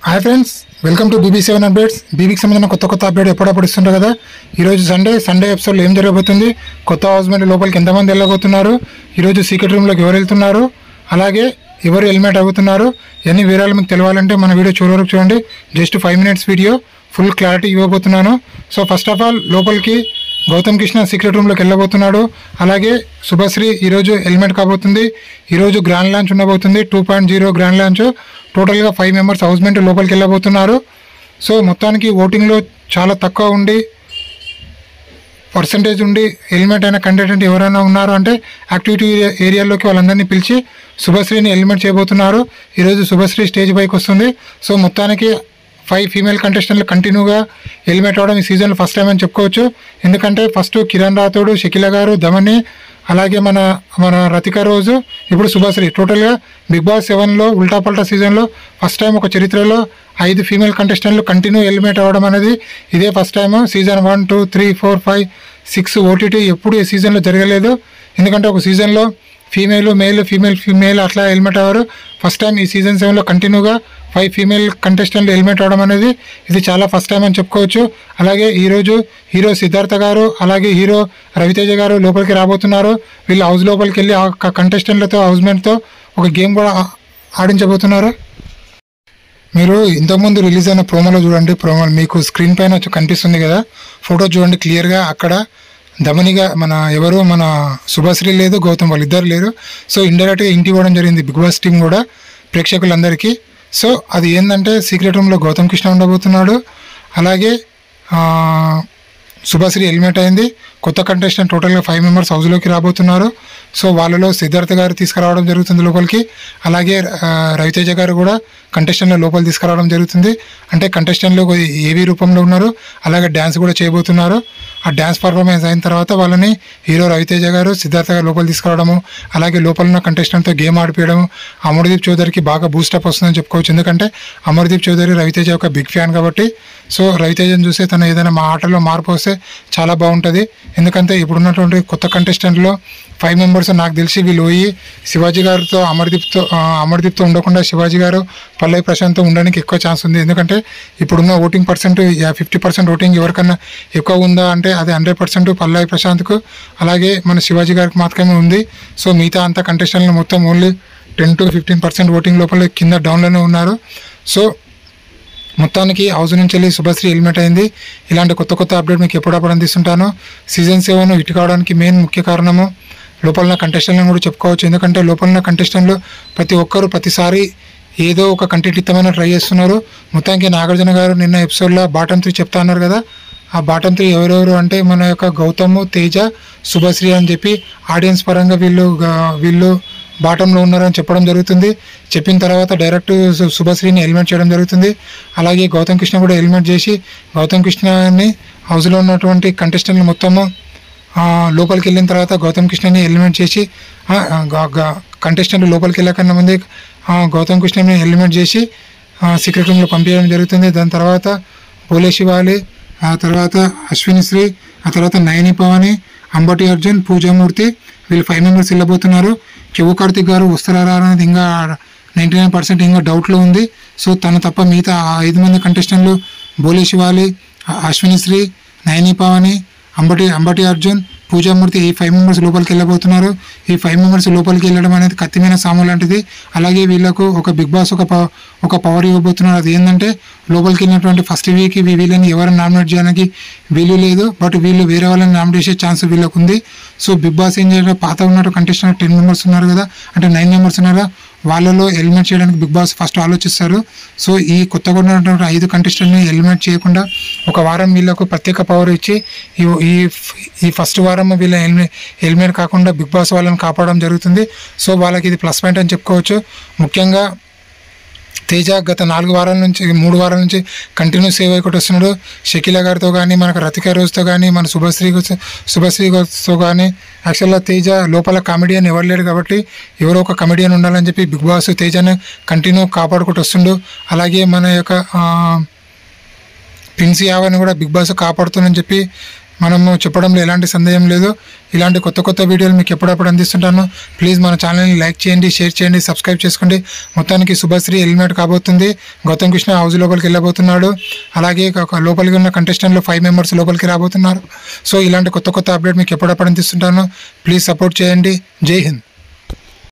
hi friends welcome to BB seven updates బీబీకి సంబంధించిన కొత్త కొత్త అప్డేట్ ఎప్పుడప్పుడు ఇస్తుంటారు కదా ఈరోజు సండే సండే ఎపిసోడ్లో ఏం జరగబోతుంది కొత్త హౌస్మెంట్ లోపలికి ఎంతమంది వెళ్ళబోతున్నారు ఈరోజు సీక్రెట్ రూమ్లోకి ఎవరు వెళ్తున్నారు అలాగే ఎవరు హెల్మెట్ అవుతున్నారు ఎన్ని వివరాలు మీకు తెలవాలంటే మన వీడియో చూడ వరకు చూడండి just five minutes video full clarity ఇవ్వబోతున్నాను సో ఫస్ట్ ఆఫ్ ఆల్ లోపలికి గౌతమ్ కృష్ణ సీక్రెట్ రూమ్లోకి వెళ్ళబోతున్నాడు అలాగే శుభశ్రీ ఈరోజు హెల్మెట్ కాబోతుంది ఈరోజు గ్రాండ్ లాంచ్ ఉండబోతుంది two point zero grand launch టోటల్గా ఫైవ్ మెంబర్స్ హౌస్మెంట్ లోపలికి వెళ్ళబోతున్నారు సో మొత్తానికి ఓటింగ్లో చాలా తక్కువ ఉండి పర్సంటేజ్ ఉండి హెల్మెట్ అయిన కంటెంట్ ఎవరైనా ఉన్నారు అంటే యాక్టివిటీ ఏరియా ఏరియాలోకి వాళ్ళందరినీ పిలిచి శుభశ్రీని హెల్మెట్ చేయబోతున్నారు ఈరోజు శుభశ్రీ స్టేజ్ పైకి వస్తుంది సో మొత్తానికి ఫైవ్ ఫీమేల్ కంటెస్టెంట్లు కంటిన్యూగా హెల్మెట్ అవడం ఈ సీజన్లో ఫస్ట్ టైం అని చెప్పుకోవచ్చు ఎందుకంటే ఫస్ట్ కిరణ్ రాథోడ్ షకిల గారు ధమని అలాగే మన మన రతిక రోజు ఇప్పుడు శుభశ్రీ టోటల్గా బిగ్ బాస్ సెవెన్లో ఉల్టా పల్టా సీజన్లో ఫస్ట్ టైం ఒక చరిత్రలో ఐదు ఫీమేల్ కంటెస్టెంట్లు కంటిన్యూ ఎలిమినేట్ అవ్వడం అనేది ఇదే first time season one two three four five six OTT ఎప్పుడు ఈ సీజన్లో జరగలేదు ఎందుకంటే ఒక సీజన్లో ఫీమేల్ మేల్ ఫీమేల్ ఫీమేల్ అట్లా హెల్మెట్ అవ్వరు ఫస్ట్ టైం ఈ సీజన్ సెవెన్లో కంటిన్యూగా ఫైవ్ ఫీమేల్ కంటెస్టెంట్లు హెల్మెట్ అవడం అనేది ఇది చాలా ఫస్ట్ టైం అని చెప్పుకోవచ్చు అలాగే ఈరోజు హీరో సిద్ధార్థ గారు అలాగే హీరో రవితేజ గారు లోపలికి రాబోతున్నారు వీళ్ళు హౌస్ లోపలికి వెళ్ళి ఆ కంటెస్టెంట్లతో హౌస్మెంట్తో ఒక గేమ్ కూడా ఆ- ఆడించబోతున్నారు మీరు ఇంతకుముందు రిలీజ్ అయిన ప్రోమోలో చూడండి ప్రోమో మీకు స్క్రీన్ పైన వచ్చి కనిపిస్తుంది కదా ఫోటో చూడండి క్లియర్గా అక్కడ దమనిగా మన ఎవరు మన శుభశ్రీ లేదు గౌతమ్ వాళ్ళిద్దరు లేరు సో ఇండైరెక్ట్గా ఇంటికి ఇవ్వడం జరిగింది బిగ్ బాస్ టీం కూడా ప్రేక్షకులందరికీ సో అది ఏంటంటే సీక్రెట్ రూమ్లో గౌతమ్ కృష్ణ ఉండబోతున్నాడు అలాగే ఆ, శుభశ్రీ హెల్మెట్ అయింది కొత్త కంటెస్టెంట్ టోటల్గా ఫైవ్ మెంబర్స్ హౌస్లోకి రాబోతున్నారు సో వాళ్ళలో సిద్ధార్థ గారు తీసుకురావడం జరుగుతుంది లోపలికి అలాగే ఆ, రవితేజ గారు కూడా కంటెస్టెంట్ల లోపల తీసుకురావడం జరుగుతుంది అంటే కంటెస్టెంట్లు ఏవి రూపంలో ఉన్నారు అలాగే డ్యాన్స్ కూడా చేయబోతున్నారు ఆ డ్యాన్స్ పర్ఫార్మెన్స్ అయిన తర్వాత వాళ్ళని హీరో రవితేజ గారు సిద్ధార్థ గారు లోపల తీసుకురావడము అలాగే లోపల ఉన్న కంటెస్టెంట్తో గేమ్ ఆడిపించడము అమర్దీప్ చౌదరికి బాగా బూస్టప్ వస్తుందని చెప్పుకోవచ్చు ఎందుకంటే అమర్దీప్ చౌదరి రవితేజ ఒక బిగ్ ఫ్యాన్ కాబట్టి సో రవితేజను చూస్తే తను ఏదైనా మా ఆటలో మార్పు వస్తే చాలా బాగుంటుంది ఎందుకంటే ఇప్పుడున్నటువంటి కొత్త కంటెస్టెంట్లో ఫైవ్ మెంబర్స్ నాకు తెలిసి వీళ్ళు పోయి శివాజీ గారితో అమర్దీప్తో ఆ, అమర్దీప్తో ఉండకుండా శివాజీ గారు పల్లవి ప్రశాంత్తో ఉండడానికి ఎక్కువ ఛాన్స్ ఉంది ఎందుకంటే ఇప్పుడున్న voting percent fifty percent voting ఎవరికన్నా ఎక్కువ ఉందా అంటే అది హండ్రెడ్ పర్సెంట్ పల్లవి ప్రశాంత్కు అలాగే మన శివాజీ గారికి మాత్రమే ఉంది సో మిగతా అంతా కంటెస్టెంట్లు మొత్తం only ten to fifteen percent voting లోపల కింద డౌన్లోనే ఉన్నారు సో మొత్తానికి హౌస్ నుంచి వెళ్ళి శుభశ్రీ హెల్మెట్ అయింది ఇలాంటి కొత్త కొత్త అప్డేట్ మీకు ఎప్పుడప్పుడు అందిస్తుంటాను సీజన్ సెవెన్ ఇటు కావడానికి మెయిన్ ముఖ్య కారణము లోపల ఉన్న కంటెస్టెంట్లను కూడా చెప్పుకోవచ్చు ఎందుకంటే లోపల ఉన్న కంటెస్టెంట్లు ప్రతి ఒక్కరు ప్రతిసారి ఏదో ఒక కంటెంట్ ఇస్తామని ట్రై చేస్తున్నారు మొత్తానికి నాగార్జున గారు నిన్న ఎపిసోడ్లో బాటం త్రీ చెప్తా అన్నారు కదా ఆ బాటం త్రీ ఎవరెవరు అంటే మన యొక్క గౌతమ్ తేజ శుభశ్రీ అని చెప్పి ఆడియన్స్ పరంగా వీళ్ళు గా- వీళ్ళు బాటంలో ఉన్నారని చెప్పడం జరుగుతుంది చెప్పిన తర్వాత డైరెక్ట్ సు- శుభశ్రీని హెల్మెట్ చేయడం జరుగుతుంది అలాగే గౌతమ్ కృష్ణ కూడా హెల్మెట్ చేసి గౌతమ్ కృష్ణని హౌస్లో ఉన్నటువంటి కంటెస్టెంట్లు మొత్తము ఆ, లోపలికి వెళ్ళిన తర్వాత గౌతమ్ కృష్ణని హెల్మెట్ చేసి కంటెస్టెంట్ లోపలికి వెళ్ళకన్నా ముందే ఆ, గౌతమ్ కృష్ణని హెల్మెట్ చేసి సీక్రెట్ రూమ్లో పంపించడం జరుగుతుంది దాని తర్వాత పోలే శివాలి ఆ తర్వాత అశ్విని శ్రీ ఆ తర్వాత నయని పవని అంబటి అర్జున్ పూజామూర్తి వీళ్ళు ఫైవ్ మెంబర్స్ వెళ్ళబోతున్నారు చెవు కార్తిక్ గారు వస్తారా రారా అనేది ఇంకా నైంటీ నైన్ పర్సెంట్ ఇంకా డౌట్లో ఉంది సో తను తప్ప మిగతా ఆ ఐదు మంది కంటెస్టెంట్లు బోలే శివాలి ఆ- అశ్విని శ్రీ నయని పవని అంబటి అంబటి అర్జున్ పూజామూర్తి ఈ ఫైవ్ మెంబర్స్ లోపలికి వెళ్ళబోతున్నారు ఈ ఫైవ్ మెంబర్స్ లోపలికి వెళ్ళడం అనేది కత్తిమైన సాము లాంటిది అలాగే వీళ్ళకు ఒక బిగ్ బాస్ ఒక పవ- ఒక పవర్ ఇవ్వబోతున్నారు అది ఏంటంటే లోపలికి వెళ్ళినటువంటి ఫస్ట్ వీక్ వీళ్ళని ఎవరిని నామినేట్ చేయడానికి వీలు లేదు బట్ వీళ్ళు వేరే వాళ్ళని నామినేట్ చేసే ఛాన్స్ వీళ్ళకు ఉంది సో బిగ్ బాస్ ఏం చేయాలి పాత ఉన్నట్టు కంటెస్టెంట్ టెన్ మెంబర్స్ ఉన్నారు కదా అంటే నైన్ మెంబర్స్ ఉన్నారా వాళ్ళలో ఎలిమినేట్ చేయడానికి బిగ్ బాస్ ఫస్ట్ ఆలోచిస్తారు సో ఈ కొత్తగా ఉన్నటువంటి ఐదు కంటెస్టెంట్ని ఎలిమినేట్ చేయకుండా ఒక వారం వీళ్ళకు ప్రత్యేక పవర్ ఇచ్చి ఈ- ఈ ఈ ఫస్ట్ వారం వీళ్ళ ఎలిమినే ఎలిమినేట్ కాకుండా బిగ్ బాస్ వాళ్ళని కాపాడడం జరుగుతుంది సో వాళ్ళకి ఇది ప్లస్ పాయింట్ అని చెప్పుకోవచ్చు ముఖ్యంగా తేజ గత నాలుగు వారాల నుంచి మూడు వారాల నుంచి కంటిన్యూ సేవ్ అయిపోయి వస్తున్నాడు షకీల గారితో కానీ మనకు రతిక రోజుతో కానీ మన శుభశ్రీ గో- శుభశ్రీ గోతో కానీ యాక్చువల్గా తేజ లోపల కామెడియన్ ఎవరు లేడు కాబట్టి ఎవరో ఒక కమెడియన్ ఉండాలని చెప్పి బిగ్ బాస్ తేజని కంటిన్యూ కాపాడుకుంటూ వస్తుండు అలాగే మన యొక్క ఆ, ప్రిన్స్ యావని కూడా బిగ్ బాస్ కాపాడుతుందని చెప్పి మనము చెప్పడంలో ఎలాంటి సందేహం లేదు ఇలాంటి కొత్త కొత్త వీడియోలు మీకు ఎప్పుడప్పుడు అందిస్తుంటాను ప్లీజ్ మన ఛానల్ని లైక్ చేయండి షేర్ చేయండి సబ్స్క్రైబ్ చేసుకోండి మొత్తానికి శుభశ్రీ ఎలిమినేట్ కాబోతుంది గౌతమ్ కృష్ణ హౌస్ లోపలికి వెళ్ళబోతున్నాడు అలాగే ఒక లోపలికి ఉన్న కంటెస్టెంట్లు ఫైవ్ మెంబర్స్ లోపలికి రాబోతున్నారు సో ఇలాంటి కొత్త కొత్త అప్డేట్ మీకు ఎప్పుడప్పుడు అందిస్తుంటాను ప్లీజ్ సపోర్ట్ చేయండి జై హింద్